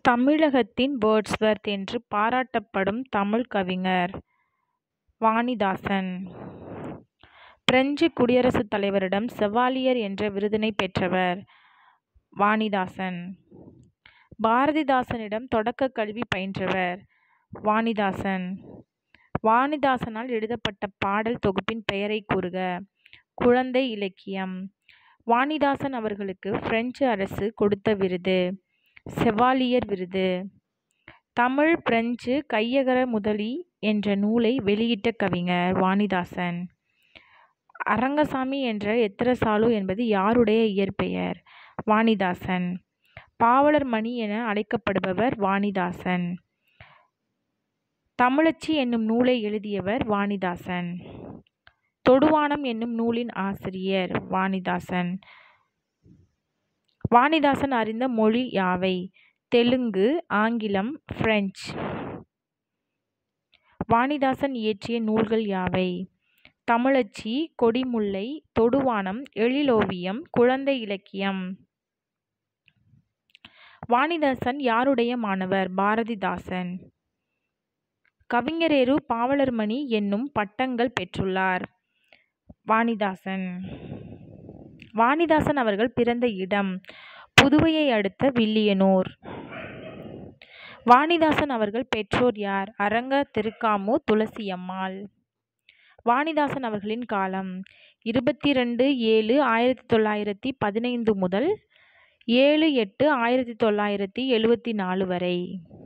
தமிழகத்தின் வேர்ட்ஸ்வொர்த் என்று பாராட்டப்படும் தமிழ்க் கவிஞர் வாணிதாசன். பிரெஞ்சு குடியரசுத் தலைவரிடம் செவாலியர் என்ற விருதினைப் பெற்றவர் வாணிதாசன். பாரதிதாசனிடம் தொடக்கக் கல்வி பயின்றவர் வாணிதாசன். வாணிதாசனால் எழுதப்பட்ட பாடல் தொகுப்பின் பெயரைக் கூறுக. குழந்தை இலக்கியம். வாணிதாசன் அவர்களுக்கு பிரெஞ்சு அரசு கொடுத்த விருது செவாலியர் விருது. தமிழ் பிரெஞ்சு கையகரமுதலி என்ற நூலை வெளியிட்ட கவிஞர் வாணிதாசன். அரங்கசாமி என்ற எத்திரசாலு என்பது யாருடைய இயற்பெயர்? வாணிதாசன். பாவலர் மணி என அழைக்கப்படுபவர் வாணிதாசன். தமிழச்சி என்னும் நூலை எழுதியவர் வாணிதாசன். தொடுவானம் என்னும் நூலின் ஆசிரியர் வாணிதாசன். வாணிதாசன் அறிந்த மொழி யாவை? தெலுங்கு, ஆங்கிலம், பிரெஞ்சு. வாணிதாசன் இயற்றிய நூல்கள் யாவை? தமிழச்சி, கொடிமுல்லை, தொடுவானம், எழிலோவியம், குழந்தை இலக்கியம். வாணிதாசன் யாருடைய மாணவர்? பாரதிதாசன். கவிஞரேறு பாவலர்மணி என்னும் பட்டங்கள் பெற்றுள்ளார் வாணிதாசன். வாணிதாசன் அவர்கள் பிறந்த இடம் புதுவையை அடுத்த வில்லியனூர். வாணிதாசன் அவர்கள் பெற்றோர் யார்? அரங்க திருக்காமு துளசியம்மாள். வாணிதாசன் அவர்களின் காலம் இருபத்திரண்டு ஏழு ஆயிரத்து தொள்ளாயிரத்து பதினைந்து முதல் ஏழு எட்டு ஆயிரத்து தொள்ளாயிரத்து எழுபத்து நாலு வரை.